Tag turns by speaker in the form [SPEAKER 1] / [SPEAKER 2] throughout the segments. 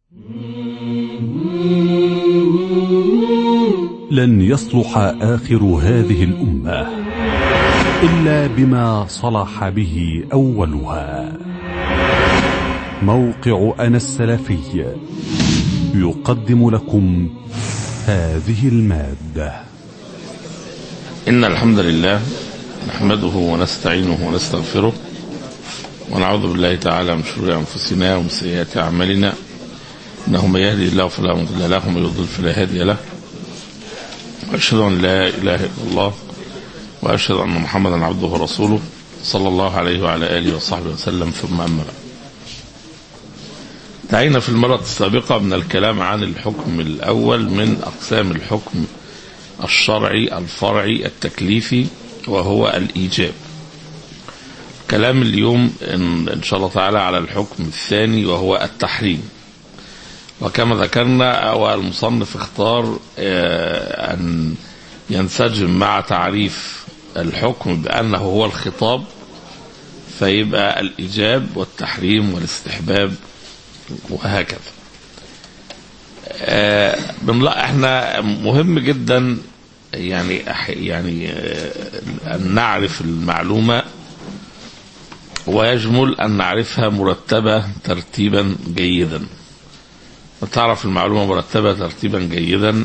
[SPEAKER 1] لن يصلح آخر هذه الأمة إلا بما صلح به أولها موقع أنا السلفي يقدم لكم هذه المادة
[SPEAKER 2] إن الحمد لله نحمده ونستعينه ونستغفره ونعوذ بالله تعالى من شرور أنفسنا ومن سيئات أعمالنا إنه من يهدي الله فلا مضل له ومن يضلل فلا هادي له وأشهد أن لا إله إلا الله وأشهد أن محمدا عبده ورسوله صلى الله عليه وعلى آله وصحبه وسلم ثم أما بعد انتهينا في المرة السابقة من الكلام عن الحكم الأول من أقسام الحكم الشرعي الفرعي التكليفي وهو الإيجاب كلام اليوم إن, إن شاء الله تعالى على الحكم الثاني وهو التحريم وكما ذكرنا هو المصنف اختار أن ينسجم مع تعريف الحكم بأنه هو الخطاب فيبقى الإيجاب والتحريم والاستحباب وهكذا بنلاقي احنا مهم جدا يعني يعني ان نعرف المعلومه ويجمل ان نعرفها مرتبه ترتيبا جيدا وتعرف المعلومه مرتبه ترتيبا جيدا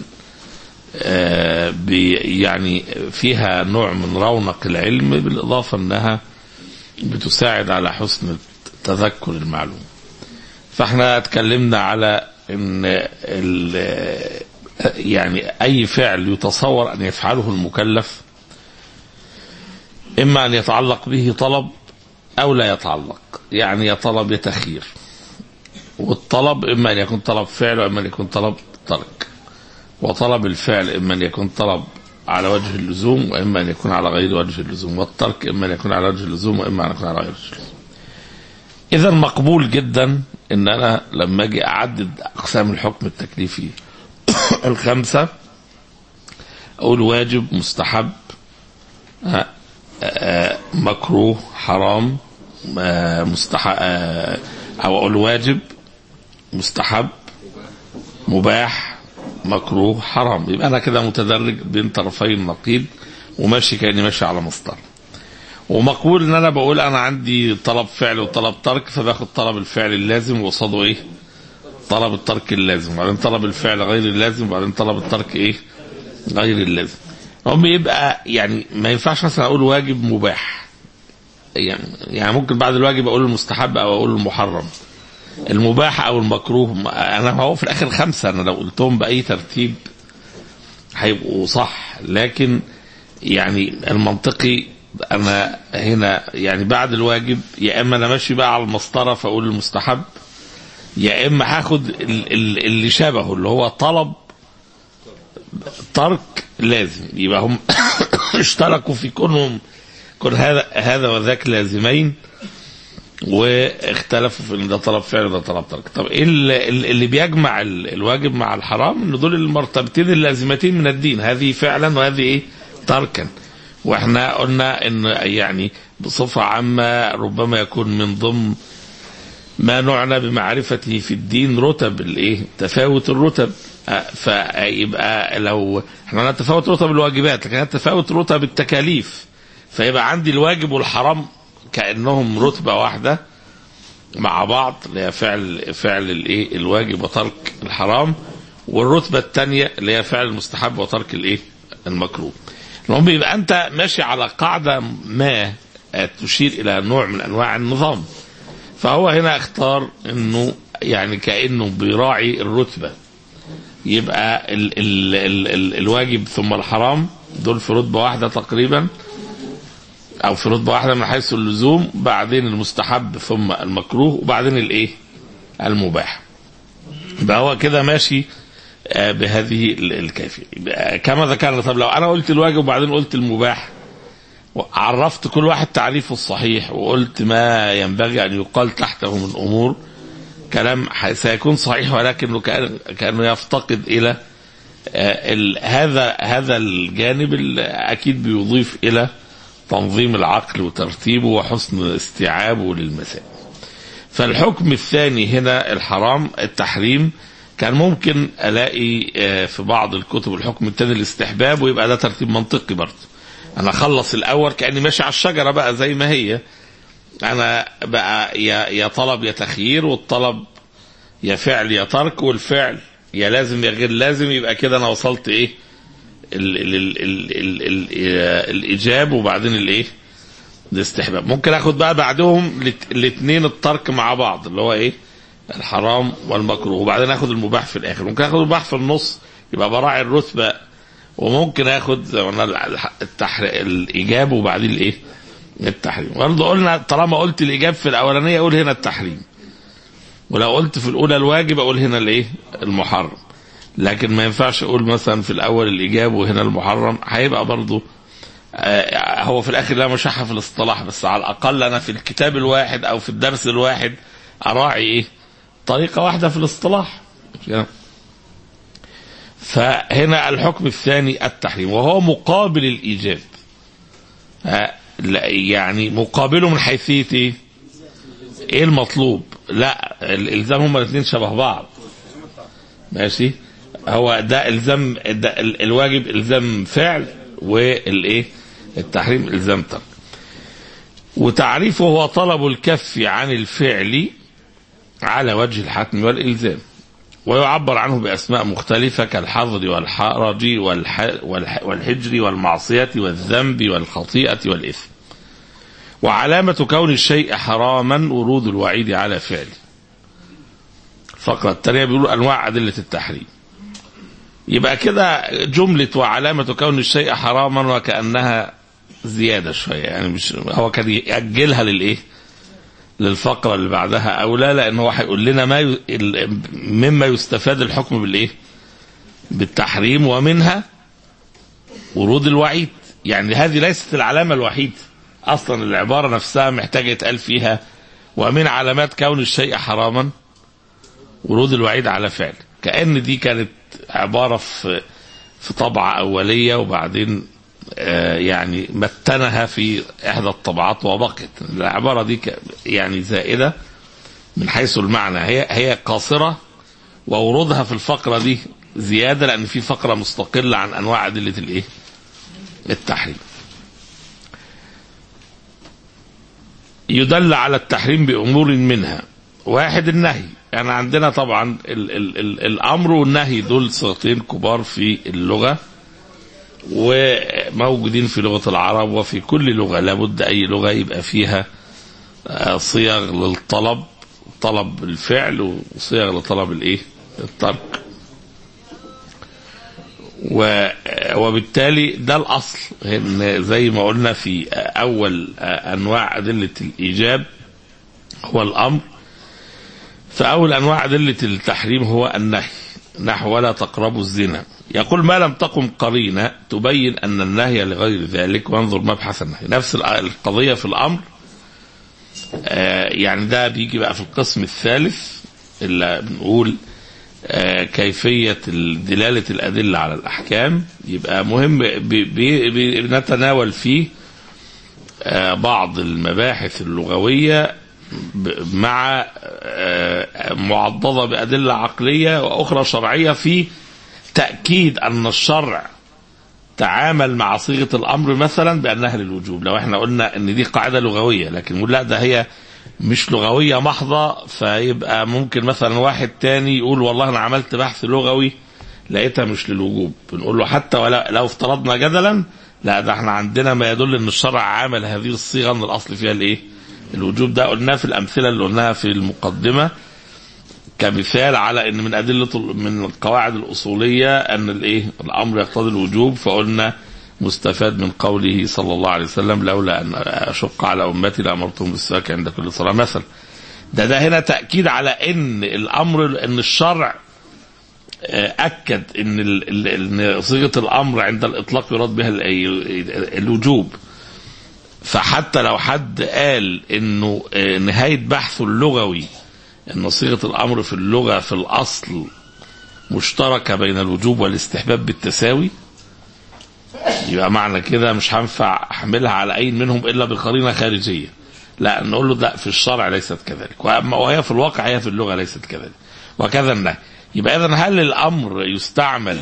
[SPEAKER 2] يعني فيها نوع من رونق العلم بالاضافه انها بتساعد على حسن تذكر المعلومه فاحنا اتكلمنا على ان يعني اي فعل يتصور ان يفعله المكلف اما ان يتعلق به طلب او لا يتعلق يعني يا طلب يا تخيير والطلب اما ان يكون طلب فعل واما ان يكون طلب ترك وطلب الفعل اما ان يكون طلب على وجه اللزوم واما ان يكون على غير وجه اللزوم والترك اما ان يكون على وجه اللزوم واما ان يكون على غير وجه اللزوم اذا مقبول جدا ان انا لما اجي اعدد اقسام الحكم التكليفي الخمسه اقول واجب مستحب مكروه حرام مستحب او اقول واجب مستحب مباح مكروه حرام يبقى انا كده متدرج بين طرفي النقيض وماشي كاني ماشي على مسطره ومقبول ان انا بقول انا عندي طلب فعل وطلب ترك فباخد طلب الفعل اللازم وقصاده ايه؟ طلب الترك اللازم وبعدين طلب الفعل غير اللازم وبعدين طلب الترك ايه؟ غير اللازم. هم يبقى يعني ما ينفعش مثلا اقول واجب مباح. يعني يعني ممكن بعد الواجب اقول المستحب او اقول المحرم. المباح او المكروه انا هو في الاخر خمسه انا لو قلتهم باي ترتيب هيبقوا صح لكن يعني المنطقي انا هنا يعني بعد الواجب يا اما انا ماشي بقى على المسطره فاقول المستحب يا اما هاخد اللي شبهه اللي هو طلب ترك لازم يبقى هم اشتركوا في كونهم كون هذا هذا وذاك لازمين واختلفوا في ان ده طلب فعل وده طلب ترك طب ايه اللي بيجمع الواجب مع الحرام ان دول المرتبتين اللازمتين من الدين هذه فعلا وهذه ايه تركا واحنا قلنا ان يعني بصفة عامة ربما يكون من ضمن ما نعنى بمعرفته في الدين رتب الايه تفاوت الرتب فيبقى لو احنا تفاوت رتب الواجبات لكن تفاوت رتب التكاليف فيبقى عندي الواجب والحرام كانهم رتبه واحده مع بعض اللي هي فعل فعل الايه الواجب وترك الحرام والرتبه الثانيه اللي هي فعل المستحب وترك الايه المكروه المهم يبقى انت ماشي على قاعده ما تشير الى نوع من انواع النظام فهو هنا اختار انه يعني كانه بيراعي الرتبه يبقى ال ال ال ال الواجب ثم الحرام دول في رتبه واحده تقريبا او في رتبه واحده من حيث اللزوم بعدين المستحب ثم المكروه وبعدين الايه المباح يبقى هو كده ماشي بهذه الكيفية كما ذكرنا طب لو أنا قلت الواجب وبعدين قلت المباح عرفت كل واحد تعريفه الصحيح وقلت ما ينبغي أن يقال تحته من أمور كلام سيكون صحيح ولكنه كأنه يفتقد إلى هذا هذا الجانب أكيد بيضيف إلى تنظيم العقل وترتيبه وحسن استيعابه للمسائل فالحكم الثاني هنا الحرام التحريم كان ممكن الاقي آه، في بعض الكتب الحكم الثاني الاستحباب ويبقى ده ترتيب منطقي برضه انا اخلص الاول كاني ماشي على الشجره بقى زي ما هي انا بقى يا يا طلب يا تخيير والطلب يا فعل يا ترك والفعل يا لازم يا غير لازم يبقى كده انا وصلت ايه ال ال ال ال ال ال الايجاب وبعدين الايه الاستحباب ممكن اخد بقى بعدهم الاثنين الترك مع بعض اللي هو ايه الحرام والمكروه وبعدين اخد المباح في الاخر ممكن اخد المباح في النص يبقى براعي الرتبه وممكن اخد زي ما قلنا الح- التحر... الايجاب وبعدين الايه التحريم برضه قلنا طالما قلت الايجاب في الاولانيه اقول هنا التحريم ولو قلت في الاولى الواجب اقول هنا الايه المحرم لكن ما ينفعش اقول مثلا في الاول الايجاب وهنا المحرم هيبقى برضه آه، هو في الاخر لا مشحه في الاصطلاح بس على الاقل انا في الكتاب الواحد او في الدرس الواحد اراعي ايه طريقه واحده في الاصطلاح مش كده؟ فهنا الحكم الثاني التحريم وهو مقابل الايجاب آه، لا، يعني مقابله من حيثيه ايه ايه المطلوب لا الالزام هما الاثنين شبه بعض ماشي هو ده الزام ده ال- الواجب الزام فعل والايه التحريم الزام ترك وتعريفه هو طلب الكف عن الفعل على وجه الحتم والالزام ويعبر عنه باسماء مختلفه كالحظر والحرج والح... والح... والحجر والمعصيه والذنب والخطيئه والاثم وعلامه كون الشيء حراما ورود الوعيد على فعله الفقره الثانيه بيقولوا انواع ادله التحريم يبقى كده جملة وعلامة كون الشيء حراما وكأنها زيادة شوية يعني مش هو كان يأجلها للإيه؟ للفقرة اللي بعدها أولى لأن هو هيقول لنا ما ي... ال- مما يستفاد الحكم بالإيه؟ بالتحريم ومنها ورود الوعيد يعني هذه ليست العلامة الوحيدة أصلا العبارة نفسها محتاجة يتقال فيها ومن علامات كون الشيء حراما ورود الوعيد على فعل كأن دي كانت عبارة في في طبعة أولية وبعدين آه، يعني متنها في إحدى الطبعات وبقت العبارة دي ك- يعني زائدة من حيث المعنى هي هي قاصرة وورودها في الفقرة دي زيادة لأن في فقرة مستقلة عن أنواع أدلة الإيه؟ التحريم. يدل على التحريم بأمور منها واحد النهي يعني عندنا طبعا ال ال ال الامر والنهي دول صيغتين كبار في اللغه وموجودين في لغه العرب وفي كل لغه لابد اي لغه يبقى فيها آه، صيغ للطلب طلب الفعل وصيغ لطلب الايه الترك و- وبالتالي ده الاصل ان زي ما قلنا في اول انواع ادله الايجاب هو الامر فأول أنواع أدلة التحريم هو النهي نحو ولا تقربوا الزنا يقول ما لم تقم قرينة تبين أن النهي لغير ذلك وانظر مبحث النهي نفس القضية في الأمر آه، يعني ده بيجي بقى في القسم الثالث اللي بنقول آه، كيفية دلالة الأدلة على الأحكام يبقى مهم بي- بي- بي- بنتناول فيه آه، بعض المباحث اللغوية ب- مع آه، معضدة بأدلة عقلية وأخرى شرعية في تأكيد أن الشرع تعامل مع صيغة الأمر مثلا بأنها للوجوب لو احنا قلنا أن دي قاعدة لغوية لكن نقول لا ده هي مش لغوية محضة فيبقى ممكن مثلا واحد تاني يقول والله أنا عملت بحث لغوي لقيتها مش للوجوب بنقول له حتى ولا لو افترضنا جدلا لا ده احنا عندنا ما يدل ان الشرع عامل هذه الصيغه ان الاصل فيها الايه؟ الوجوب ده قلناه في الامثله اللي قلناها في المقدمه كمثال على ان من ادله من القواعد الاصوليه ان الايه؟ الامر يقتضي الوجوب فقلنا مستفاد من قوله صلى الله عليه وسلم لولا ان اشق على امتي لامرتهم بالسواك عند كل صلاه مثلا. ده ده هنا تاكيد على ان الامر ان الشرع اكد ان ال- ال- ان صيغه الامر عند الاطلاق يراد بها ال- الوجوب فحتى لو حد قال انه آه، نهايه بحثه اللغوي ان صيغه الامر في اللغه في الاصل مشتركه بين الوجوب والاستحباب بالتساوي يبقى معنى كده مش هينفع احملها على اي منهم الا بقرينه خارجيه لا نقول له لا في الشرع ليست كذلك وأما وهي في الواقع هي في اللغة ليست كذلك وكذا النهي يبقى إذا هل الأمر يستعمل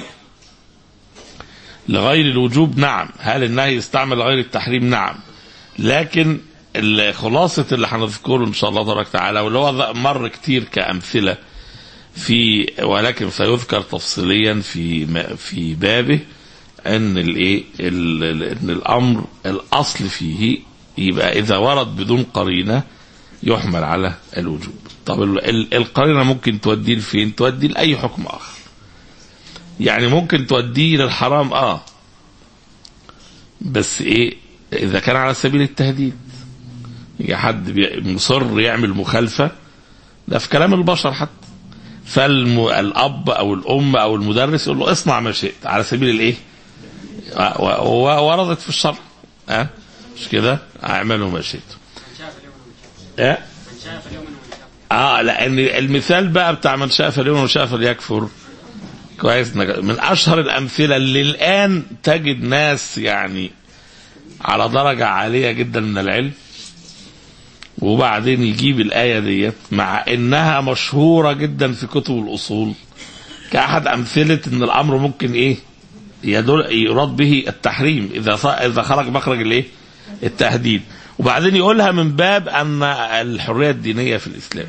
[SPEAKER 2] لغير الوجوب نعم هل النهي يستعمل لغير التحريم نعم لكن خلاصة اللي هنذكره إن شاء الله تبارك وتعالى واللي هو مر كتير كأمثلة في ولكن سيذكر تفصيليا في في بابه ان الايه ان الامر الاصل فيه يبقى اذا ورد بدون قرينه يحمل على الوجوب طب القرينه ممكن توديه لفين توديه لاي حكم اخر يعني ممكن توديه للحرام اه بس ايه اذا كان على سبيل التهديد يجي حد مصر يعمل مخالفه ده في كلام البشر حتى فالاب او الام او المدرس يقول له اصنع ما شئت على سبيل الايه ووردت في الشرع ها مش كده اعملوا ما شئت اه اه لان المثال بقى بتاع من شاء فليؤمن ومن شاء فليكفر كويس من اشهر الامثله اللي الان تجد ناس يعني على درجه عاليه جدا من العلم وبعدين يجيب الآية ديت مع إنها مشهورة جدا في كتب الأصول كأحد أمثلة إن الأمر ممكن إيه يدل يراد به التحريم إذا إذا خرج مخرج الإيه التهديد وبعدين يقولها من باب أن الحرية الدينية في الإسلام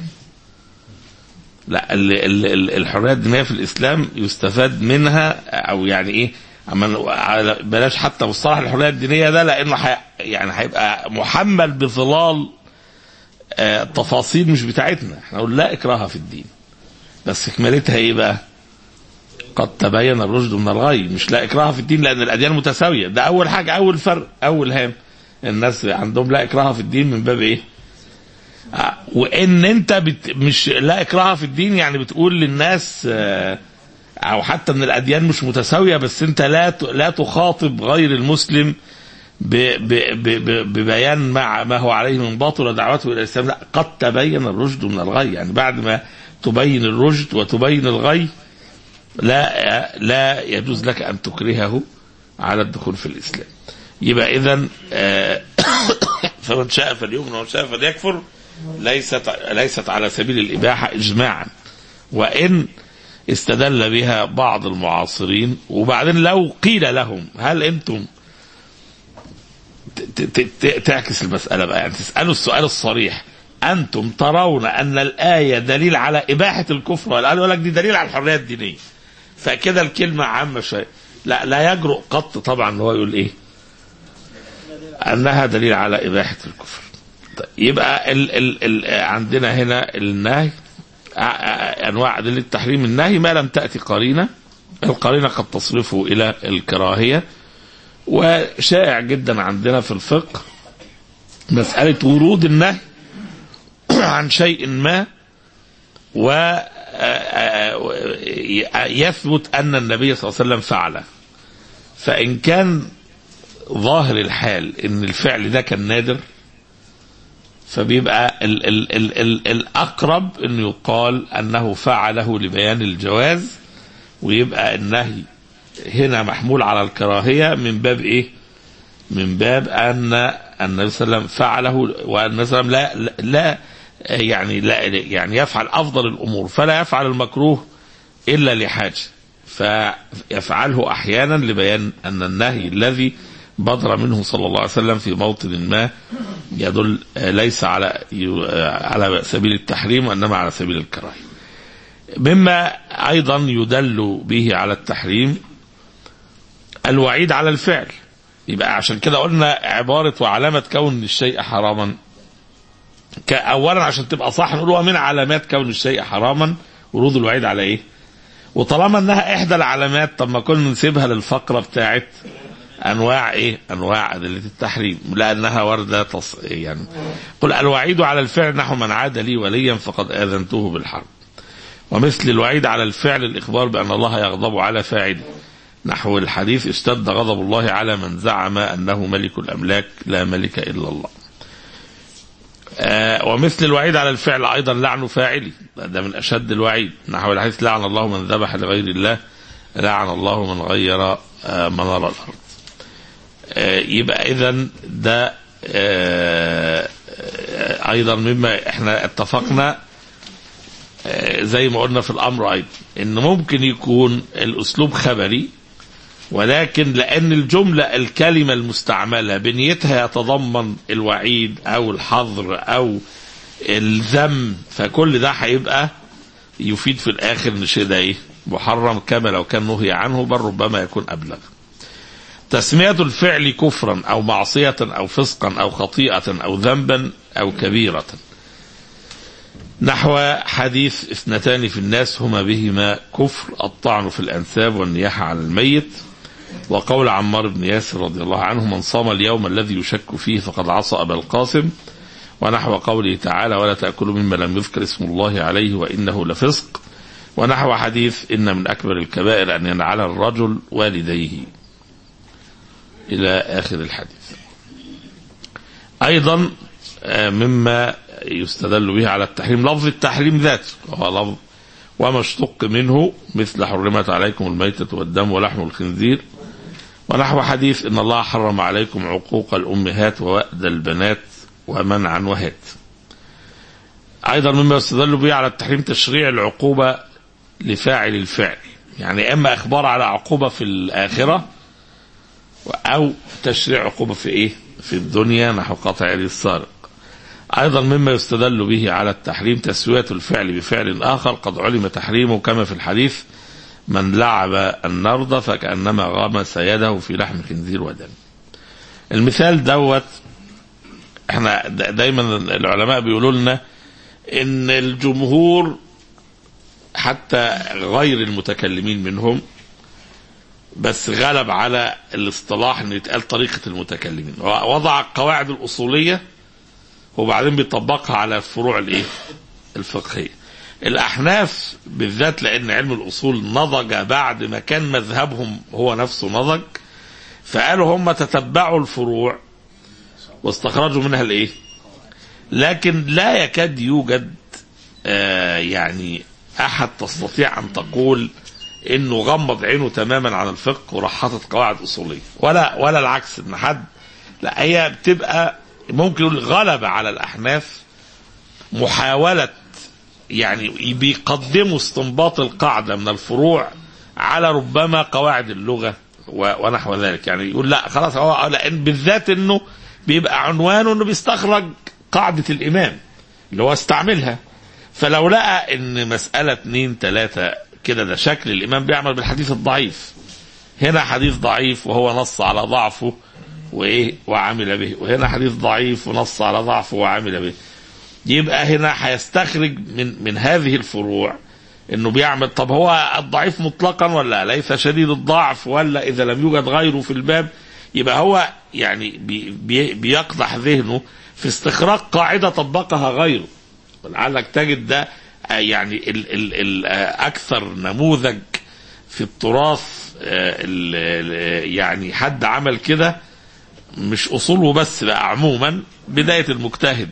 [SPEAKER 2] لا الحرية الدينية في الإسلام يستفاد منها أو يعني إيه أما بلاش حتى مصطلح الحرية الدينية ده لأنه حي يعني هيبقى محمل بظلال التفاصيل مش بتاعتنا احنا نقول لا اكراه في الدين بس كمالتها ايه بقى قد تبين الرشد من الغي مش لا اكراه في الدين لان الاديان متساويه ده اول حاجه اول فرق اول هام الناس عندهم لا اكراه في الدين من باب ايه آه وان انت بت مش لا اكراه في الدين يعني بتقول للناس آه او حتى ان الاديان مش متساويه بس انت لا لا تخاطب غير المسلم ببيان مع ما هو عليه من باطل ودعوته الى الاسلام لا قد تبين الرشد من الغي يعني بعد ما تبين الرشد وتبين الغي لا لا يجوز لك ان تكرهه على الدخول في الاسلام يبقى اذا فمن شاء فليؤمن ومن شاء فليكفر ليست ليست على سبيل الاباحه اجماعا وان استدل بها بعض المعاصرين وبعدين لو قيل لهم هل انتم تعكس المسألة بقى يعني تسألوا السؤال الصريح أنتم ترون أن الآية دليل على إباحة الكفر ولا قالوا لك دي دليل على الحرية الدينية فكده الكلمة عامة شوية لا لا يجرؤ قط طبعا هو يقول إيه أنها دليل على إباحة الكفر طيب يبقى ال ال ال عندنا هنا النهي أنواع أدلة التحريم النهي ما لم تأتي قرينة القرينة قد تصرفه إلى الكراهية وشائع جدا عندنا في الفقه مسألة ورود النهي عن شيء ما و يثبت أن النبي صلى الله عليه وسلم فعله فإن كان ظاهر الحال أن الفعل ده كان نادر فبيبقى ال ال ال ال الأقرب أنه يقال أنه فعله لبيان الجواز ويبقى النهي هنا محمول على الكراهية من باب إيه من باب أن النبي صلى الله عليه وسلم فعله وأن صلى الله عليه وسلم لا, لا يعني لا يعني يفعل أفضل الأمور فلا يفعل المكروه إلا لحاجة فيفعله أحيانا لبيان أن النهي الذي بدر منه صلى الله عليه وسلم في موطن ما يدل ليس على على سبيل التحريم وإنما على سبيل الكراهية مما أيضا يدل به على التحريم الوعيد على الفعل يبقى عشان كده قلنا عبارة وعلامة كون الشيء حراما أولا عشان تبقى صح نقول من علامات كون الشيء حراما ورود الوعيد على إيه وطالما انها احدى العلامات طب ما كنا نسيبها للفقره بتاعت انواع ايه؟ انواع ادله التحريم لانها ورده تص... يعني قل الوعيد على الفعل نحو من عاد لي وليا فقد اذنته بالحرب. ومثل الوعيد على الفعل الاخبار بان الله يغضب على فاعله. نحو الحديث اشتد غضب الله على من زعم انه ملك الاملاك لا ملك الا الله. آه ومثل الوعيد على الفعل ايضا لعن فاعله ده من اشد الوعيد نحو الحديث لعن الله من ذبح لغير الله لعن الله من غير آه منار الارض آه يبقى اذا ده ايضا مما احنا اتفقنا آه، زي ما قلنا في الامر ايضا ان ممكن يكون الاسلوب خبري ولكن لان الجمله الكلمه المستعمله بنيتها يتضمن الوعيد او الحظر او الذم فكل ده هيبقى يفيد في الاخر ان الشيء ده ايه محرم كما لو كان نهي عنه بل ربما يكون ابلغ تسمية الفعل كفرا أو معصية أو فسقا أو خطيئة أو ذنبا أو كبيرة نحو حديث اثنتان في الناس هما بهما كفر الطعن في الأنساب والنياحة على الميت وقول عمار بن ياسر رضي الله عنه من صام اليوم الذي يشك فيه فقد عصى أبا القاسم ونحو قوله تعالى ولا تأكلوا مما لم يذكر اسم الله عليه وإنه لفسق ونحو حديث إن من أكبر الكبائر أن ينعل الرجل والديه إلى آخر الحديث أيضا آه، مما يستدل به على التحريم لفظ التحريم ذاته وهو لفظ وما اشتق منه مثل حرمت عليكم الميتة والدم ولحم الخنزير ونحو حديث إن الله حرم عليكم عقوق الأمهات ووأد البنات ومنعا وهات أيضا مما يستدل به على التحريم تشريع العقوبة لفاعل الفعل يعني إما إخبار على عقوبة في الآخرة أو تشريع عقوبة في إيه في الدنيا نحو قطع يد السارق أيضا مما يستدل به على التحريم تسوية الفعل بفعل آخر قد علم تحريمه كما في الحديث من لعب النرد فكأنما غمس يده في لحم خنزير ودم المثال دوت احنا دا- دايما العلماء بيقولوا لنا ان الجمهور حتى غير المتكلمين منهم بس غلب على الاصطلاح ان يتقال طريقه المتكلمين وضع القواعد الاصوليه وبعدين بيطبقها على الفروع الايه الفقهيه الاحناف بالذات لان علم الاصول نضج بعد ما كان مذهبهم هو نفسه نضج فقالوا هم تتبعوا الفروع واستخرجوا منها الايه لكن لا يكاد يوجد آه يعني احد تستطيع ان تقول انه غمض عينه تماما عن الفقه وراح حاطط قواعد اصوليه ولا ولا العكس ان حد لا هي بتبقى ممكن يقول غلب على الاحناف محاوله يعني بيقدموا استنباط القاعده من الفروع على ربما قواعد اللغه و- ونحو ذلك يعني يقول لا خلاص هو لان بالذات انه بيبقى عنوانه انه بيستخرج قاعده الامام اللي هو استعملها فلو لقى ان مساله اتنين تلاته كده ده شكل الامام بيعمل بالحديث الضعيف هنا حديث ضعيف وهو نص على ضعفه وايه وعمل به وهنا حديث ضعيف ونص على ضعفه وعمل به يبقى هنا هيستخرج من من هذه الفروع انه بيعمل طب هو الضعيف مطلقا ولا ليس شديد الضعف ولا اذا لم يوجد غيره في الباب يبقى هو يعني بي بي بيقدح ذهنه في استخراج قاعده طبقها غيره ولعلك تجد ده آه، يعني ال ال ال آه، اكثر نموذج في التراث آه، ال- ال- يعني حد عمل كده مش اصوله بس بقى عموما بدايه المجتهد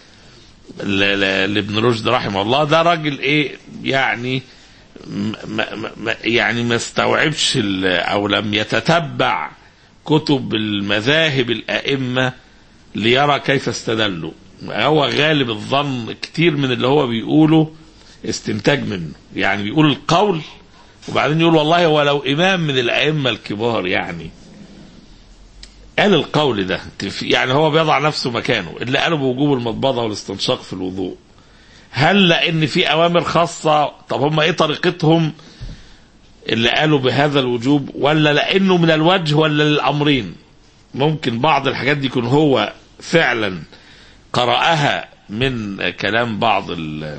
[SPEAKER 2] ل- ل- لابن رشد رحمه الله ده راجل ايه يعني م- م- م- يعني ما استوعبش ال- او لم يتتبع كتب المذاهب الائمه ليرى كيف استدلوا هو غالب الظن كتير من اللي هو بيقوله استنتاج منه يعني بيقول القول وبعدين يقول والله هو لو امام من الائمه الكبار يعني قال القول ده يعني هو بيضع نفسه مكانه اللي قالوا بوجوب المضمضه والاستنشاق في الوضوء هل لان في اوامر خاصه طب هم ايه طريقتهم اللي قالوا بهذا الوجوب ولا لانه من الوجه ولا للامرين ممكن بعض الحاجات دي يكون هو فعلا قرأها من كلام بعض ال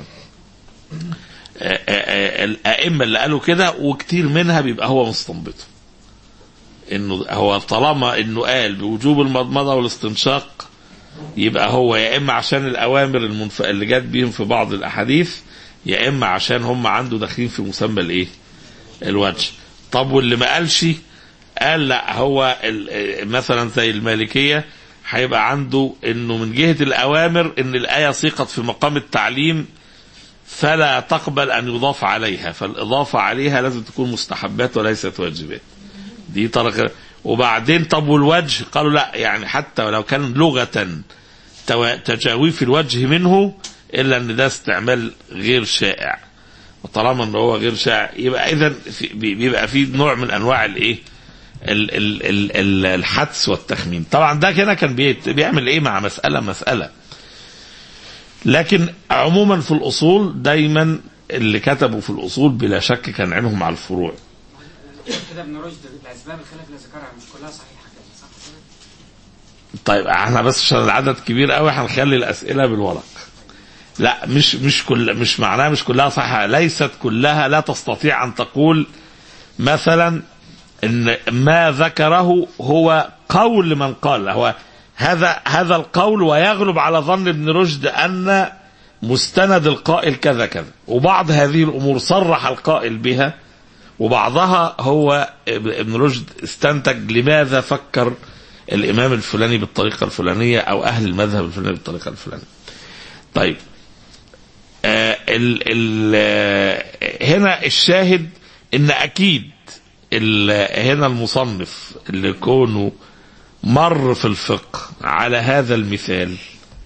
[SPEAKER 2] الأئمة اللي قالوا كده وكتير منها بيبقى هو مستنبطه انه هو طالما انه قال بوجوب المضمضه والاستنشاق يبقى هو يا اما عشان الاوامر المنف... اللي جت بيهم في بعض الاحاديث يا اما عشان هم عنده داخلين في مسمى الايه؟ الوجه. طب واللي ما قالش قال لا هو ال... مثلا زي المالكيه هيبقى عنده انه من جهه الاوامر ان الايه سيقت في مقام التعليم فلا تقبل ان يضاف عليها فالاضافه عليها لازم تكون مستحبات وليست واجبات. دي طريقة وبعدين طب والوجه قالوا لا يعني حتى ولو كان لغة تو- تجاويف الوجه منه الا ان ده استعمال غير شائع وطالما ان هو غير شائع يبقى اذا في- بي- بيبقى في نوع من انواع الايه ال- ال- ال- ال- الحدس والتخمين طبعا ده كده كان بيت- بيعمل ايه مع مساله مساله لكن عموما في الاصول دايما اللي كتبوا في الاصول بلا شك كان عينهم على الفروع
[SPEAKER 3] كده ابن رشد الاسباب الخلاف اللي ذكرها مش كلها صحيحه كده صح كده؟
[SPEAKER 2] طيب احنا بس عشان العدد كبير قوي هنخلي الاسئله بالورق لا مش مش كل مش معناها مش كلها صحيحه ليست كلها لا تستطيع ان تقول مثلا ان ما ذكره هو قول من قال هو هذا هذا القول ويغلب على ظن ابن رشد ان مستند القائل كذا كذا وبعض هذه الامور صرح القائل بها وبعضها هو ابن رشد استنتج لماذا فكر الامام الفلاني بالطريقه الفلانيه او اهل المذهب الفلاني بالطريقه الفلانيه. طيب آه ال ال آه هنا الشاهد ان اكيد ال- هنا المصنف اللي كونه مر في الفقه على هذا المثال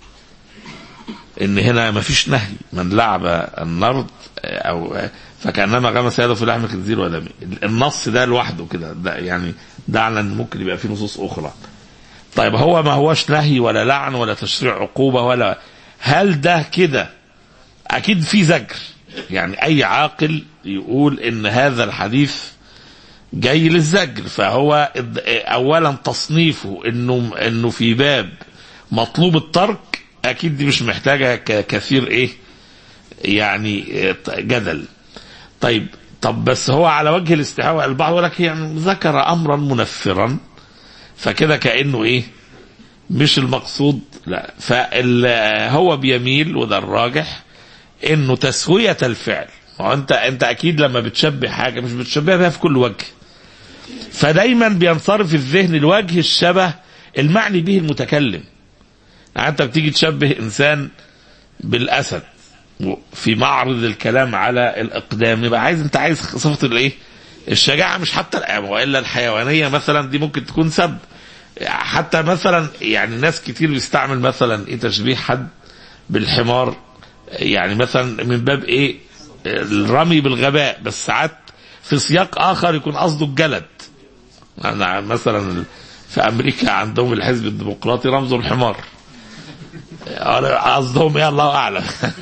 [SPEAKER 2] ان هنا ما فيش نهي من لعب النرد او فكانما غمس يده في لحم خنزير ودمه النص ده لوحده كده ده يعني ده على ان ممكن يبقى فيه نصوص اخرى طيب هو ما هوش نهي ولا لعن ولا تشريع عقوبه ولا هل ده كده اكيد في زجر يعني اي عاقل يقول ان هذا الحديث جاي للزجر فهو اد- اولا تصنيفه انه انه في باب مطلوب الترك اكيد دي مش محتاجه ك- كثير ايه يعني جدل طيب طب بس هو على وجه الاستحواء البعض يقول لك يعني ذكر امرا منفرا فكده كانه ايه مش المقصود لا فهو بيميل وده الراجح انه تسويه الفعل هو انت انت اكيد لما بتشبه حاجه مش بتشبهها بها في كل وجه فدايما بينصرف الذهن الوجه الشبه المعني به المتكلم يعني انت بتيجي تشبه انسان بالاسد في معرض الكلام على الاقدام يبقى عايز انت عايز صفه الايه الشجاعه مش حتى الأ- والا الحيوانيه مثلا دي ممكن تكون سب حتى مثلا يعني ناس كتير بيستعمل مثلا ايه تشبيه حد بالحمار يعني مثلا من باب ايه الرمي بالغباء بس ساعات في سياق اخر يكون قصده الجلد أنا مثلا في امريكا عندهم الحزب الديمقراطي رمزه الحمار أنا قصدهم ايه الله اعلم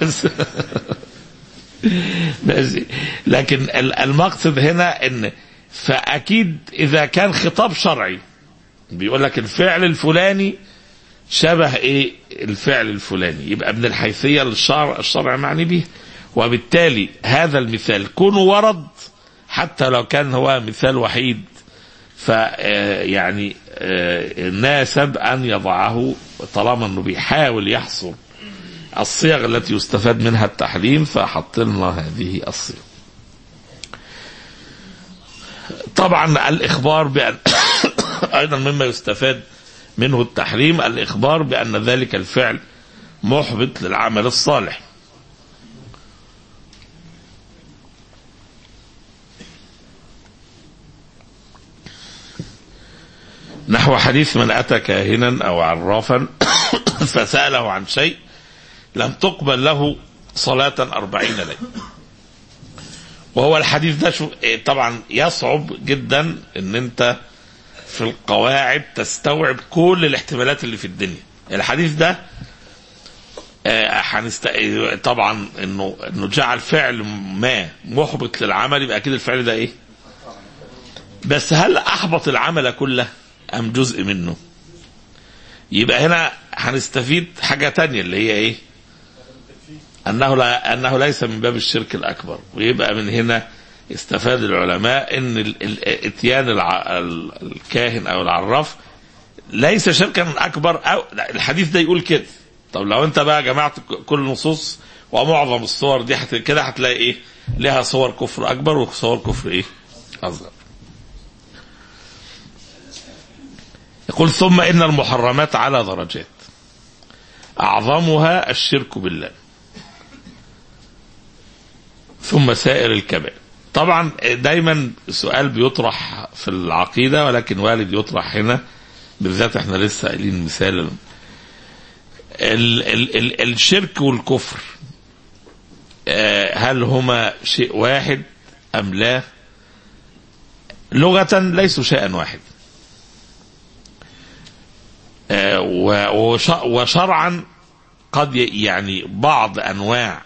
[SPEAKER 2] ماشي لكن ال- المقصد هنا ان فاكيد اذا كان خطاب شرعي بيقول لك الفعل الفلاني شبه ايه الفعل الفلاني يبقى من الحيثيه الشرع الشرع معني به وبالتالي هذا المثال كونه ورد حتى لو كان هو مثال وحيد ف آه، يعني آه، ناسب ان يضعه طالما انه بيحاول يحصر الصيغ التي يستفاد منها التحريم فحط لنا هذه الصيغ طبعا الاخبار بان ايضا مما يستفاد منه التحريم الاخبار بان ذلك الفعل محبط للعمل الصالح نحو حديث من اتى كاهنا او عرافا فساله عن شيء لم تقبل له صلاة أربعين ليلة وهو الحديث ده شو إيه طبعا يصعب جدا ان انت في القواعد تستوعب كل الاحتمالات اللي في الدنيا الحديث ده آه، هنست... طبعا انه انه جعل فعل ما محبط للعمل يبقى اكيد الفعل ده ايه بس هل احبط العمل كله ام جزء منه يبقى هنا هنستفيد حاجة تانية اللي هي ايه انه لا انه ليس من باب الشرك الاكبر ويبقى من هنا استفاد العلماء ان ال- ال- اتيان الع... ال- الكاهن او العراف ليس شركا اكبر او لا، الحديث ده يقول كده طب لو انت بقى جمعت ك- كل النصوص ومعظم الصور دي حت... كده هتلاقي ايه لها صور كفر اكبر وصور كفر ايه اصغر يقول ثم ان المحرمات على درجات اعظمها الشرك بالله ثم سائر الكبائر طبعا دايما سؤال بيطرح في العقيدة ولكن والد يطرح هنا بالذات احنا لسه قايلين مثال ال ال ال الشرك والكفر آه، هل هما شيء واحد أم لا لغة ليسوا شيئا واحد آه، و- وش- وشرعا قد ي- يعني بعض أنواع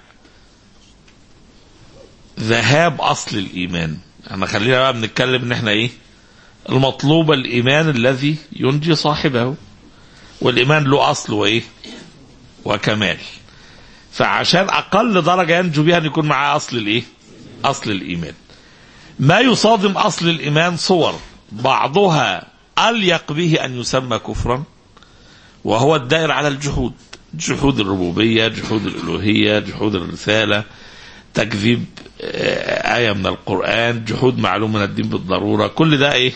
[SPEAKER 2] ذهاب أصل الإيمان احنا خلينا بقى بنتكلم ان احنا ايه المطلوب الإيمان الذي ينجي صاحبه والإيمان له أصل وإيه وكمال فعشان أقل درجة ينجو بها أن يكون معاه أصل الإيه أصل الإيمان ما يصادم أصل الإيمان صور بعضها أليق به أن يسمى كفرا وهو الدائر على الجحود جحود الربوبية جحود الألوهية جحود الرسالة تكذيب آه، آية من القرآن جحود معلوم من الدين بالضرورة كل ده إيه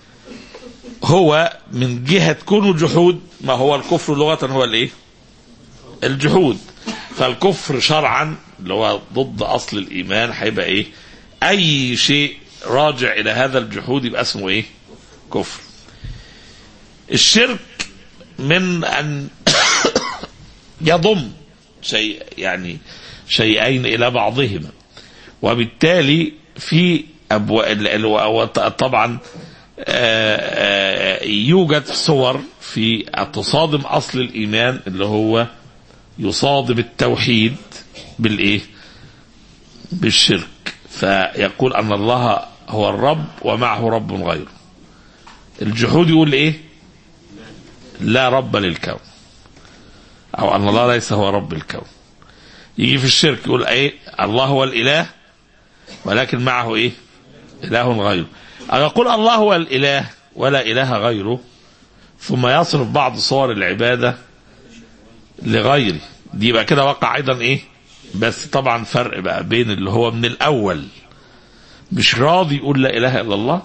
[SPEAKER 2] هو من جهة كونه جحود ما هو الكفر لغة هو الإيه الجحود فالكفر شرعا اللي هو ضد أصل الإيمان هيبقى إيه أي شيء راجع إلى هذا الجحود يبقى اسمه إيه كفر الشرك من أن يضم شيء يعني شيئين إلى بعضهما وبالتالي في أبواب طبعا آه، آه، يوجد صور في تصادم أصل الإيمان اللي هو يصادم التوحيد بالإيه بالشرك فيقول أن الله هو الرب ومعه رب غيره الجحود يقول إيه لا رب للكون أو أن الله ليس هو رب الكون يجي في الشرك يقول ايه الله هو الاله ولكن معه ايه اله غيره او يقول الله هو الاله ولا اله غيره ثم يصرف بعض صور العباده لغيره دي يبقى كده وقع ايضا ايه بس طبعا فرق بقى بين اللي هو من الاول مش راضي يقول لا اله الا الله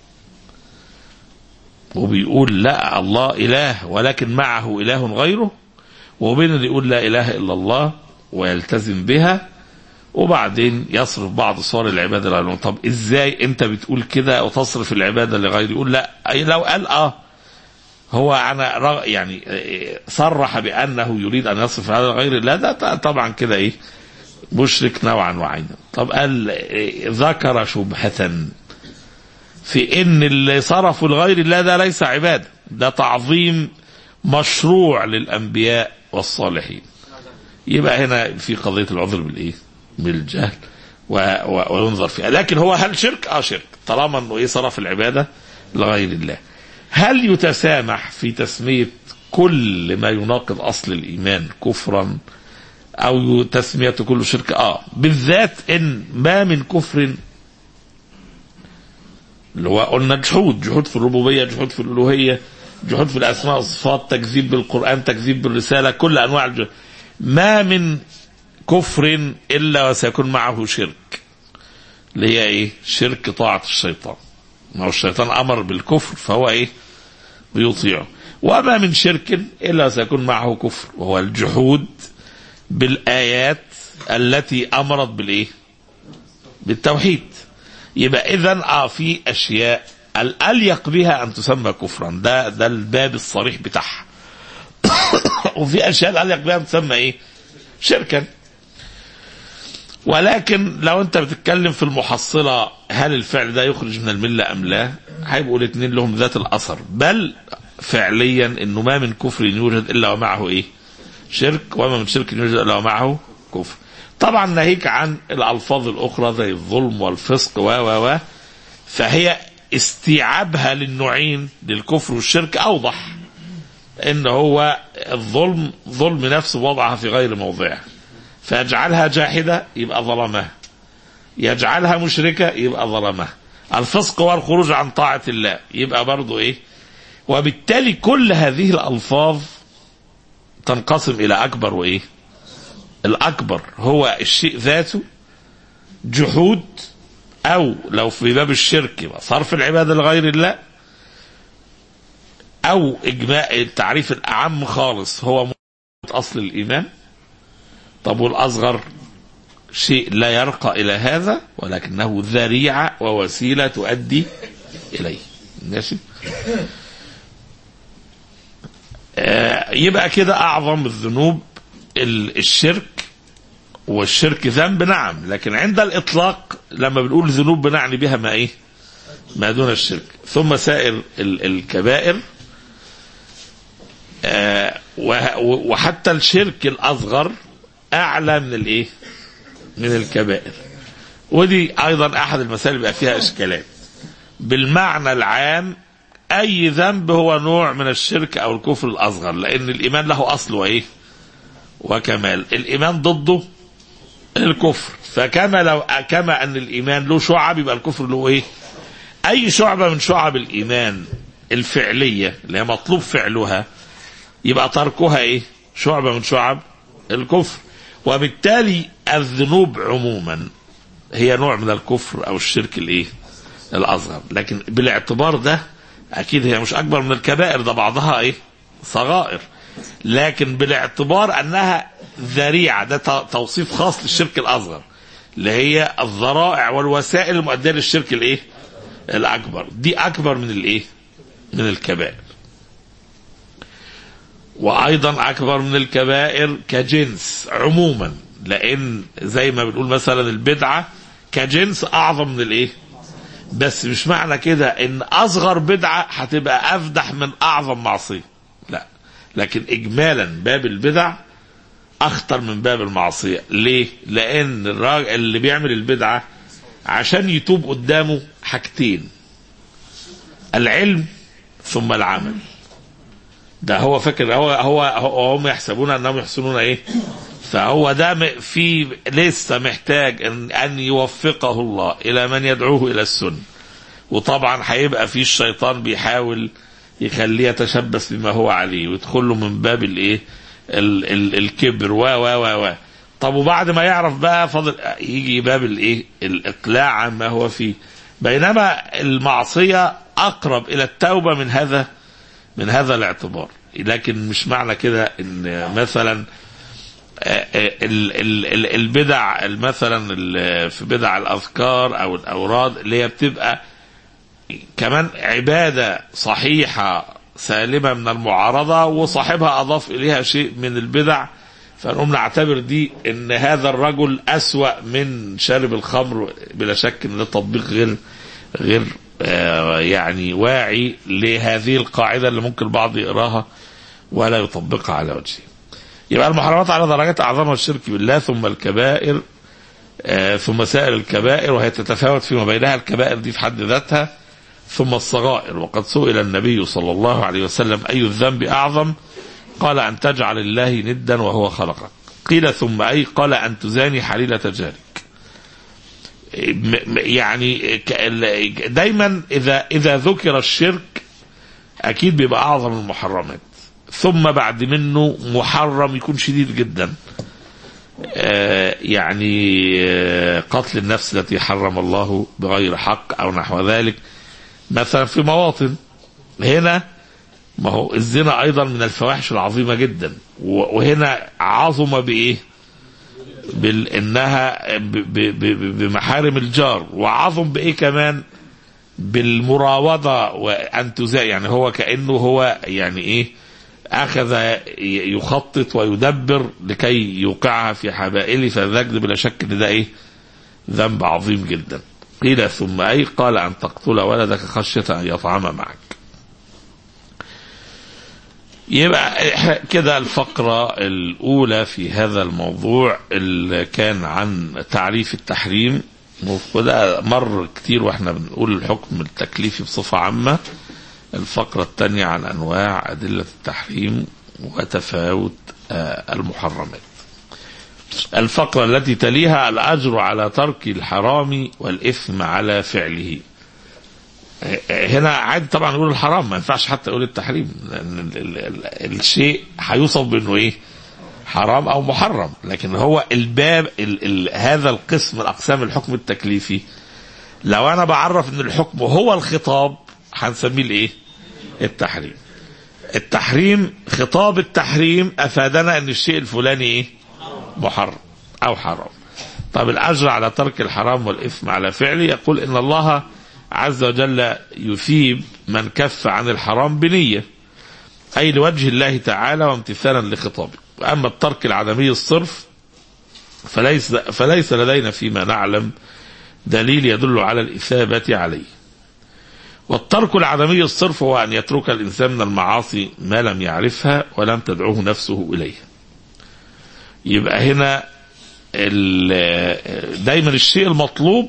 [SPEAKER 2] وبيقول لا الله اله ولكن معه اله غيره وبين اللي يقول لا اله الا الله ويلتزم بها وبعدين يصرف بعض صور العباده لغيره طب ازاي انت بتقول كده وتصرف العباده لغيره يقول لا أي لو قال اه هو انا رغ- يعني إيه، صرح بانه يريد ان يصرف هذا لغير الله ده ط- طبعا كده ايه مشرك نوعا وعينا طب قال إيه، ذكر شبهة في ان اللي صرفوا لغير الله ده ليس عباده ده تعظيم مشروع للانبياء والصالحين يبقى هنا في قضيه العذر بالايه؟ بالجهل و... و... وينظر فيها لكن هو هل شرك؟ اه شرك طالما انه ايه صرف العباده لغير الله هل يتسامح في تسميه كل ما يناقض اصل الايمان كفرا او تسميه كل شرك اه بالذات ان ما من كفر اللي هو قلنا جحود جحود في الربوبيه جحود في الالوهيه جحود في الاسماء والصفات تكذيب بالقران تكذيب بالرساله كل انواع الجحود ما من كفر الا وسيكون معه شرك اللي هي ايه شرك طاعه الشيطان ما هو الشيطان امر بالكفر فهو ايه بيطيعه وما من شرك الا وسيكون معه كفر وهو الجحود بالايات التي امرت بالايه بالتوحيد يبقى اذا اه في اشياء الاليق بها ان تسمى كفرا ده ده الباب الصريح بتاعها وفي اشياء الاليق بها ان تسمى ايه شركا ولكن لو انت بتتكلم في المحصلة هل الفعل ده يخرج من الملة ام لا هيبقوا الاثنين لهم ذات الاثر بل فعليا انه ما من كفر يوجد الا ومعه ايه شرك وما من شرك يوجد الا ومعه كفر طبعا ناهيك عن الالفاظ الاخرى زي الظلم والفسق و و و فهي استيعابها للنوعين للكفر والشرك اوضح ان هو الظلم ظلم نفسه وضعها في غير موضعها فيجعلها جاحدة يبقى ظلمها يجعلها مشركة يبقى ظلمها الفسق والخروج عن طاعة الله يبقى برضو ايه وبالتالي كل هذه الألفاظ تنقسم إلى أكبر وإيه الأكبر هو الشيء ذاته جحود أو لو في باب الشرك يبقى صرف العبادة لغير الله أو إجماع التعريف الأعم خالص هو أصل الإيمان طب والأصغر شيء لا يرقى إلى هذا ولكنه ذريعة ووسيلة تؤدي إليه ماشي آه، يبقى كده اعظم الذنوب ال- الشرك والشرك ذنب نعم لكن عند الاطلاق لما بنقول ذنوب بنعني بها ما ايه ما دون الشرك ثم سائر ال- الكبائر آه، وه- وحتى الشرك الاصغر اعلى من الايه من الكبائر ودي ايضا احد المسائل بيبقى فيها اشكالات بالمعنى العام اي ذنب هو نوع من الشرك او الكفر الاصغر لان الايمان له اصل وايه وكمال الايمان ضده الكفر فكما لو كما ان الايمان له شعب يبقى الكفر له ايه اي شعبه من شعب الايمان الفعليه اللي هي مطلوب فعلها يبقى تركها ايه شعبه من شعب الكفر وبالتالي الذنوب عموما هي نوع من الكفر او الشرك الايه الاصغر لكن بالاعتبار ده اكيد هي مش اكبر من الكبائر ده بعضها ايه صغائر لكن بالاعتبار انها ذريعه ده ت- توصيف خاص للشرك الاصغر اللي هي الذرائع والوسائل المؤديه للشرك الايه الاكبر دي اكبر من الايه من الكبائر وايضا اكبر من الكبائر كجنس عموما لان زي ما بنقول مثلا البدعه كجنس اعظم من الايه بس مش معنى كده ان اصغر بدعه هتبقى افدح من اعظم معصيه لا لكن اجمالا باب البدع اخطر من باب المعصيه ليه لان الراجل اللي بيعمل البدعه عشان يتوب قدامه حاجتين العلم ثم العمل ده هو فاكر هو هو هو- هم يحسبون انهم يحسنون ايه فهو ده م- في لسه محتاج ان ان يوفقه الله الى من يدعوه الى السنه وطبعا هيبقى في الشيطان بيحاول يخليه يتشبث بما هو عليه ويدخل له من باب الايه ال- ال- الكبر و و و و طب وبعد ما يعرف بقى فضل يجي باب الايه الاقلاع عما هو فيه بينما المعصيه اقرب الى التوبه من هذا من هذا الاعتبار لكن مش معنى كده ان مثلا آه، آه، ال- ال- ال- البدع مثلا ال- في بدع الاذكار او الاوراد اللي هي بتبقى كمان عباده صحيحه سالمه من المعارضه وصاحبها اضاف اليها شيء من البدع فنقوم نعتبر دي ان هذا الرجل اسوا من شارب الخمر بلا شك ان ده تطبيق غير غير آه، يعني واعي لهذه القاعده اللي ممكن البعض يقراها ولا يطبقها على وجهه. يبقى المحرمات على درجات اعظمها الشرك بالله ثم الكبائر آه، ثم سائر الكبائر وهي تتفاوت فيما بينها الكبائر دي في حد ذاتها ثم الصغائر وقد سئل النبي صلى الله عليه وسلم اي الذنب اعظم قال ان تجعل الله ندا وهو خلقك قيل ثم اي قال ان تزاني حليله جارك م- م- يعني ك- ال- دايما اذا اذا ذكر الشرك اكيد بيبقى اعظم المحرمات ثم بعد منه محرم يكون شديد جدا آه، يعني آه، قتل النفس التي حرم الله بغير حق او نحو ذلك مثلا في مواطن هنا ما هو الزنا ايضا من الفواحش العظيمه جدا و- وهنا عظم بايه؟ بال انها ب- ب- ب- بمحارم الجار وعظم بايه كمان؟ بالمراوضه وان تزا يعني هو كانه هو يعني ايه؟ اخذ ي- يخطط ويدبر لكي يوقعها في حبائله فذاك بلا شك ان ده ايه؟ ذنب عظيم جدا. قيل ثم اي قال ان تقتل ولدك خشيه ان يطعم معك. يبقى إح- كده الفقرة الأولى في هذا الموضوع اللي كان عن تعريف التحريم وده مر كتير واحنا بنقول الحكم التكليفي بصفة عامة الفقرة الثانية عن أنواع أدلة التحريم وتفاوت آه، المحرمات الفقرة التي تليها الأجر على ترك الحرام والإثم على فعله هنا عادي طبعا نقول الحرام ما ينفعش حتى يقول التحريم لان ال ال ال الشيء هيوصف بانه ايه حرام او محرم لكن هو الباب ال ال هذا القسم الاقسام الحكم التكليفي لو انا بعرف ان الحكم هو الخطاب هنسميه الايه التحريم التحريم خطاب التحريم افادنا ان الشيء الفلاني ايه محرم او حرام طب الاجر على ترك الحرام والاثم على فعله يقول ان الله عز وجل يثيب من كف عن الحرام بنيه أي لوجه الله تعالى وامتثالا لخطابه وأما الترك العدمي الصرف فليس, فليس لدينا فيما نعلم دليل يدل على الإثابة عليه والترك العدمي الصرف هو أن يترك الإنسان من المعاصي ما لم يعرفها ولم تدعوه نفسه إليه يبقى هنا ال- دايما الشيء المطلوب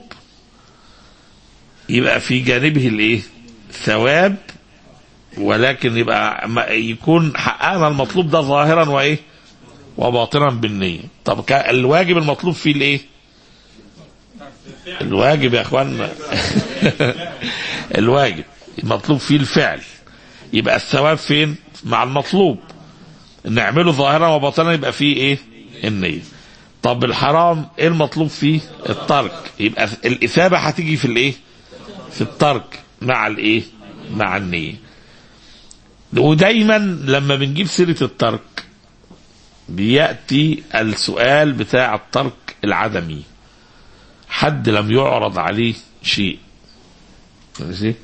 [SPEAKER 2] يبقى في جانبه الايه ثواب ولكن يبقى ما- يكون حققنا المطلوب ده ظاهرا وايه وباطنا بالنية طب كا- الواجب المطلوب فيه الايه الواجب يا اخوانا الواجب المطلوب فيه الفعل يبقى الثواب فين مع المطلوب نعمله ظاهرا وباطنا يبقى فيه ايه النية طب الحرام ايه المطلوب فيه الترك يبقى الاثابة هتيجي في الايه في الترك مع الايه مع النية ودايما لما بنجيب سيرة الترك بيأتي السؤال بتاع الترك العدمي حد لم يعرض عليه شيء ماشي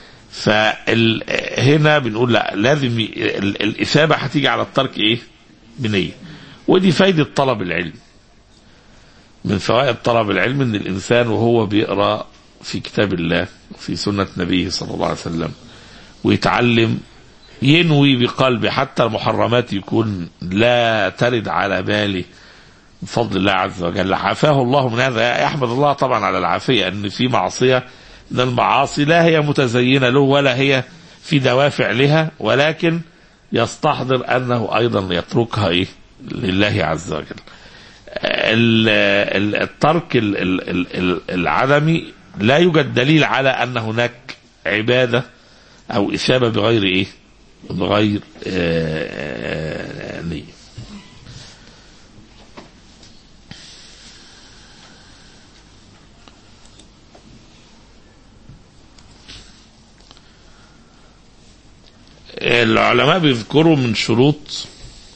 [SPEAKER 2] فهنا بنقول لا لازم ي- ال- الإثابة هتيجي على الترك إيه بنية ودي فايدة طلب العلم من فوائد طلب العلم ان الانسان وهو بيقرا في كتاب الله وفي سنه نبيه صلى الله عليه وسلم ويتعلم ينوي بقلبه حتى المحرمات يكون لا ترد على باله بفضل الله عز وجل عافاه الله من هذا يحمد الله طبعا على العافيه ان في معصيه من المعاصي لا هي متزينه له ولا هي في دوافع لها ولكن يستحضر انه ايضا يتركها ايه لله عز وجل ال- ال- الترك ال- ال- ال- ال- العدمي لا يوجد دليل على ان هناك عباده او اثابه بغير ايه؟ بغير آه، آه، نيه. العلماء بيذكروا من شروط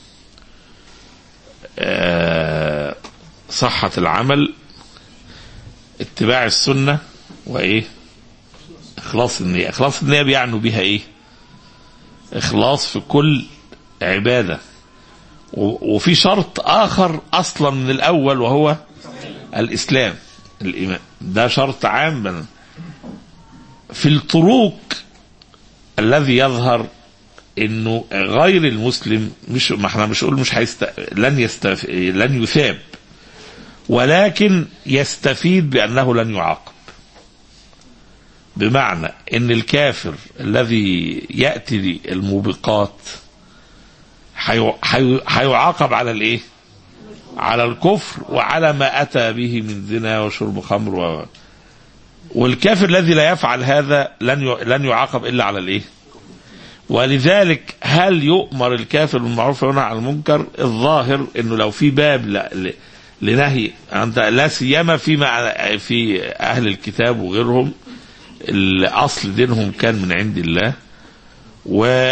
[SPEAKER 2] آه، صحة العمل اتباع السنة وإيه إخلاص النية إخلاص النية بيعنوا بها إيه إخلاص في كل عبادة و- وفي شرط آخر أصلا من الأول وهو الإسلام الإيمان ده شرط عام بل- في الطرق الذي يظهر انه غير المسلم مش ما احنا مش نقول مش هيست... لن يستف... لن يثاب ولكن يستفيد بانه لن يعاقب بمعنى ان الكافر الذي ياتي الموبقات حي... حي... هيعاقب على الايه على الكفر وعلى ما اتى به من زنا وشرب خمر و... والكافر الذي لا يفعل هذا لن ي... لن يعاقب الا على الايه ولذلك هل يؤمر الكافر بالمعروف وينهى عن المنكر الظاهر انه لو في باب ل... ل... لنهي عند لا سيما فيما في اهل الكتاب وغيرهم الاصل دينهم كان من عند الله و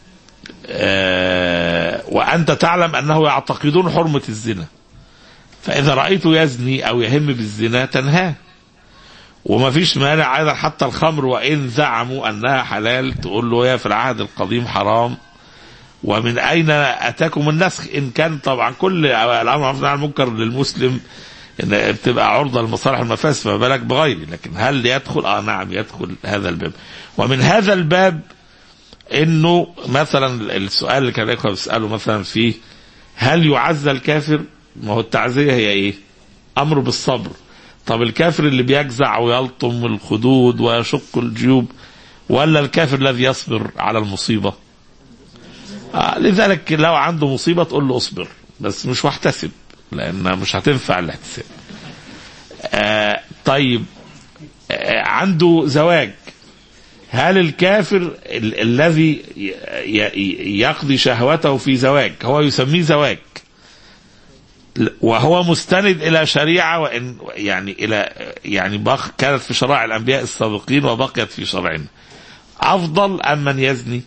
[SPEAKER 2] آه، وانت تعلم انه يعتقدون حرمه الزنا فاذا رايته يزني او يهم بالزنا تنهاه وما فيش مانع ايضا حتى الخمر وان زعموا انها حلال تقول له هي في العهد القديم حرام ومن اين اتاكم النسخ ان كان طبعا كل الامر معروف عن المنكر للمسلم ان بتبقى عرضه لمصالح المفاسد فما بالك بغيره لكن هل يدخل اه نعم يدخل هذا الباب ومن هذا الباب انه مثلا السؤال اللي كان الاخوه بيسالوا مثلا فيه هل يعزى الكافر؟ ما هو التعزيه هي ايه؟ امر بالصبر طب الكافر اللي بيجزع ويلطم الخدود ويشق الجيوب ولا الكافر الذي يصبر على المصيبة آه لذلك لو عنده مصيبة تقول له اصبر بس مش واحتسب لأن مش هتنفع الاحتساب آه طيب آه عنده زواج هل الكافر ال- الذي ي- ي- يقضي شهوته في زواج هو يسميه زواج وهو مستند الى شريعه وان يعني الى يعني بق كانت في شرائع الانبياء السابقين وبقيت في شرعنا افضل ام من يزني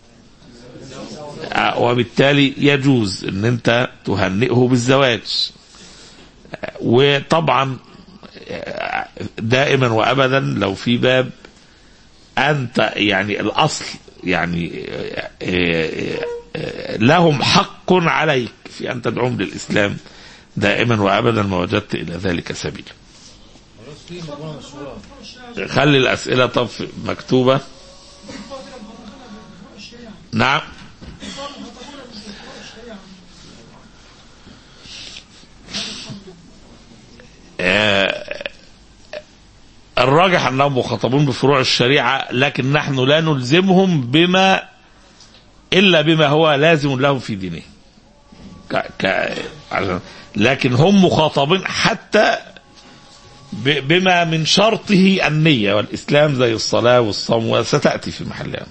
[SPEAKER 2] آه، وبالتالي يجوز ان انت تهنئه بالزواج آه، وطبعا آه، دائما وابدا لو في باب انت يعني الاصل يعني آه، آه، آه، لهم حق عليك في ان تدعوهم للاسلام دائما وابدا ما وجدت الى ذلك سبيلا. خلي الاسئله طب في- مكتوبه. نعم. آه، الراجح انهم مخاطبون بفروع الشريعه لكن نحن لا نلزمهم بما الا بما هو لازم لهم في دينهم. ك... ك... عشان- لكن هم مخاطبين حتى ب... بما من شرطه النيه والاسلام زي الصلاه والصوم وستاتي في محلها.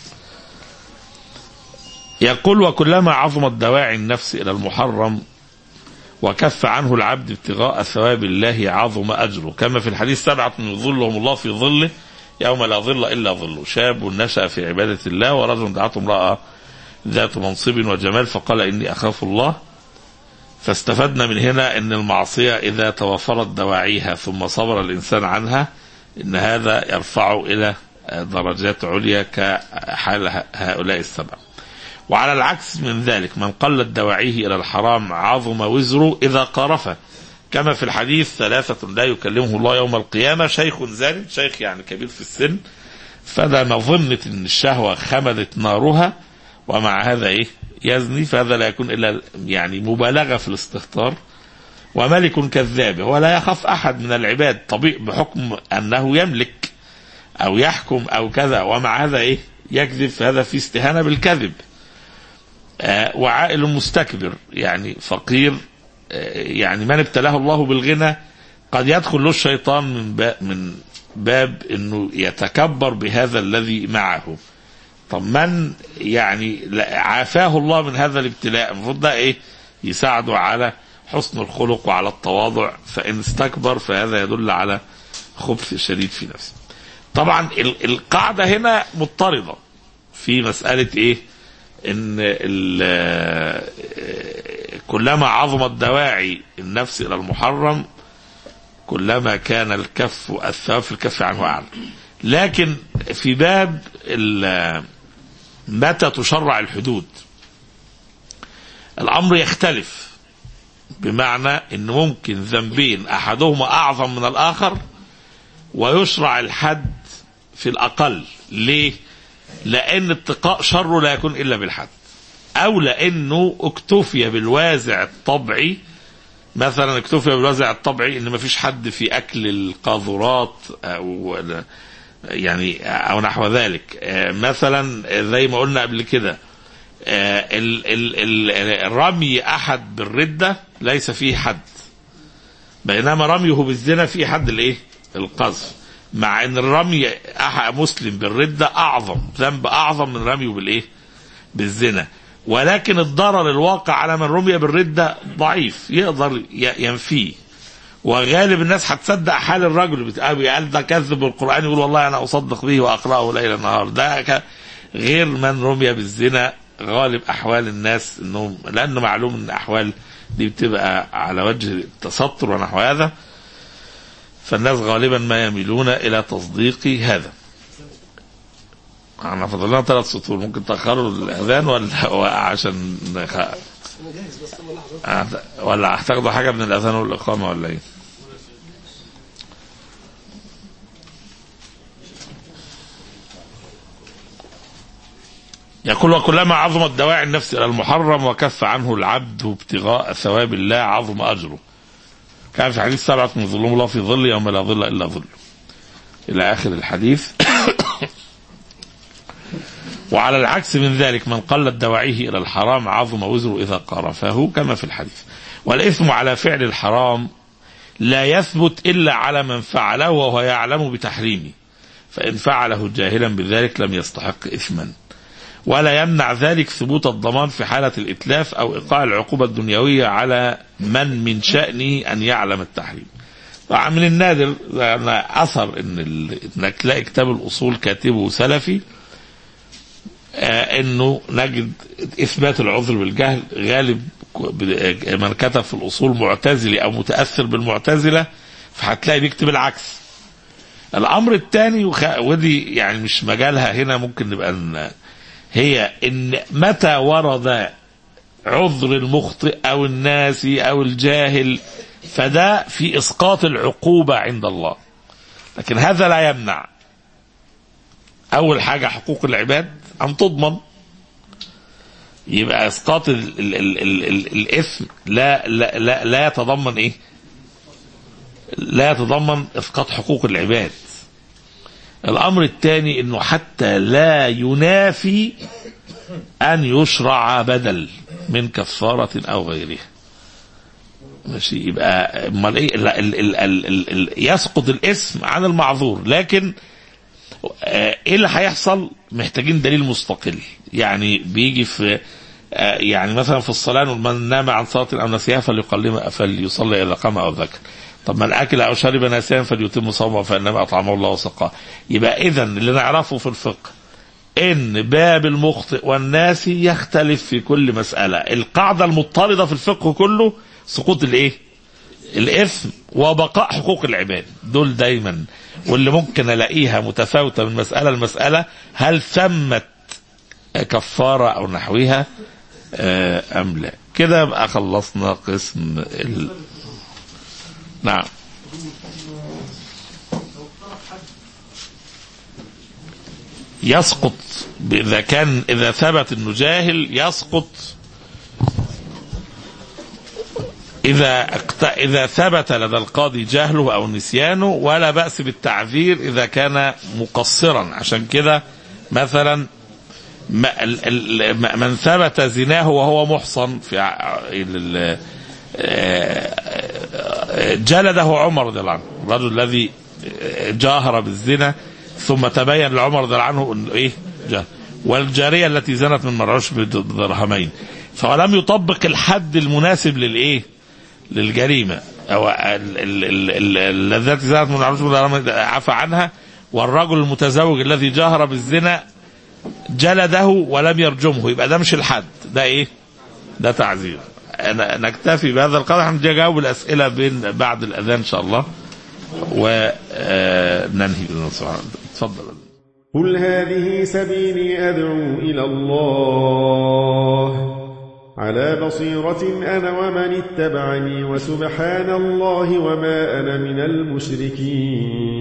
[SPEAKER 2] يقول وكلما عظمت دواعي النفس الى المحرم وكف عنه العبد ابتغاء ثواب الله عظم أجره كما في الحديث سبعة من يظلهم الله في ظله يوم لا ظل إلا ظله شاب نشأ في عبادة الله ورجل دعته امرأة ذات منصب وجمال فقال إني أخاف الله فاستفدنا من هنا أن المعصية إذا توفرت دواعيها ثم صبر الإنسان عنها إن هذا يرفعه إلى درجات عليا كحال هؤلاء السبعة وعلى العكس من ذلك من قلت دواعيه إلى الحرام عظم وزره إذا قارفه كما في الحديث ثلاثة لا يكلمه الله يوم القيامة شيخ زان شيخ يعني كبير في السن فده مظنة ان الشهوة خمدت نارها ومع هذا ايه يزني فهذا لا يكون الا يعني مبالغة في الاستهتار وملك كذاب هو لا يخاف احد من العباد طبيعي بحكم انه يملك او يحكم او كذا ومع هذا ايه يكذب فهذا في استهانة بالكذب آه وعائل مستكبر يعني فقير آه يعني من ابتلاه الله بالغنى قد يدخل له الشيطان من باب, من باب انه يتكبر بهذا الذي معه طب من يعني عافاه الله من هذا الابتلاء المفروض ده ايه يساعده على حسن الخلق وعلى التواضع فان استكبر فهذا يدل على خبث شديد في نفسه طبعا القاعده هنا مضطرده في مساله ايه ان كلما عظمت دواعي النفس الى المحرم كلما كان الكف الثواب في الكف عنه اعلى لكن في باب متى تشرع الحدود الامر يختلف بمعنى ان ممكن ذنبين احدهما اعظم من الاخر ويشرع الحد في الاقل ليه لان اتقاء شره لا يكون الا بالحد او لانه اكتفي بالوازع الطبعي مثلا اكتفي بالوازع الطبعي ان ما فيش حد في اكل القاذورات او يعني او نحو ذلك مثلا زي ما قلنا قبل كده الرمي احد بالرده ليس فيه حد بينما رميه بالزنا فيه حد الايه القذف مع ان الرمي احد مسلم بالرده اعظم ذنب اعظم من رميه بالايه بالزنا ولكن الضرر الواقع على من رمي بالردة ضعيف يقدر ينفيه وغالب الناس هتصدق حال الرجل قال ده كذب القرآن يقول والله أنا أصدق به وأقرأه ليل نهار ده غير من رمي بالزنا غالب أحوال الناس إنهم لأنه معلوم إن أحوال دي بتبقى على وجه التستر ونحو هذا فالناس غالبا ما يميلون إلى تصديق هذا احنا فاضل لنا ثلاث سطور ممكن تاخروا الاذان ولا عشان نخ... ولا هتاخدوا حاجه من الاذان والاقامه ولا ايه؟ يقول وكلما عظمت دواعي النفس الى المحرم وكف عنه العبد ابتغاء ثواب الله عظم اجره. كان في حديث سبعه من ظلهم الله في ظل يوم لا ظل الا ظله. الى اخر الحديث وعلى العكس من ذلك من قلت دواعيه إلى الحرام عظم وزره إذا قارفه كما في الحديث والإثم على فعل الحرام لا يثبت إلا على من فعله وهو يعلم بتحريمه فإن فعله جاهلا بذلك لم يستحق إثما ولا يمنع ذلك ثبوت الضمان في حالة الإتلاف أو إيقاع العقوبة الدنيوية على من من شأنه أن يعلم التحريم طبعا من النادر أثر إن إنك تلاقي كتاب الأصول كاتبه سلفي آه انه نجد اثبات العذر بالجهل غالب من كتب في الاصول معتزلي او متاثر بالمعتزله فهتلاقي بيكتب العكس الامر الثاني وخ... ودي يعني مش مجالها هنا ممكن نبقى ن... هي ان متى ورد عذر المخطئ او الناسي او الجاهل فده في اسقاط العقوبه عند الله لكن هذا لا يمنع اول حاجه حقوق العباد ان تضمن يبقى اسقاط ال ال ال ال ال الاثم لا لا لا, لا يتضمن ايه لا يتضمن اسقاط حقوق العباد الامر الثاني انه حتى لا ينافي ان يشرع بدل من كفاره او غيرها ماشي يبقى امال ايه ال ال ال ال ال ال يسقط الاسم عن المعذور لكن آه، ايه اللي هيحصل محتاجين دليل مستقل يعني بيجي في آه، يعني مثلا في الصلاه من نام عن صلاه او نسيها فليقلم فليصلي اذا قام او ذكر طب من اكل او شرب ناسيا فليتم صومه فانما اطعمه الله وسقاه يبقى اذا اللي نعرفه في الفقه ان باب المخطئ والناسي يختلف في كل مساله القاعده المضطرده في الفقه كله سقوط الايه الاثم وبقاء حقوق العباد دول دايما واللي ممكن الاقيها متفاوته من مساله لمساله هل ثمت كفاره او نحوها آه، ام لا كده بقى خلصنا قسم ال... نعم يسقط اذا كان اذا ثبت انه جاهل يسقط إذا اقت... إذا ثبت لدى القاضي جهله أو نسيانه ولا بأس بالتعذير إذا كان مقصرا عشان كده مثلا ما... ال... ال... ما- من ثبت زناه وهو محصن في ع- ال... آه، جلده عمر رضي الله عنه الرجل الذي جاهر بالزنا ثم تبين لعمر رضي الله عنه انه ايه جهل والجاريه التي زنت من مرعوش بدرهمين فلم يطبق الحد المناسب للايه للجريمه او ال- ال- ال- ال- التي زنت من مرعوش بدرهمين عفى عنها والرجل المتزوج الذي جاهر بالزنا جلده ولم يرجمه يبقى ده مش الحد ده ايه ده تعذير أنا نكتفي بهذا القدر هنجاوب الاسئله بين بعد الاذان ان شاء الله وننهي بالله سبحانه وتعالى. اتفضل
[SPEAKER 4] قل هذه سبيلي أدعو إلى الله على بصيرة أنا ومن اتبعني وسبحان الله وما أنا من المشركين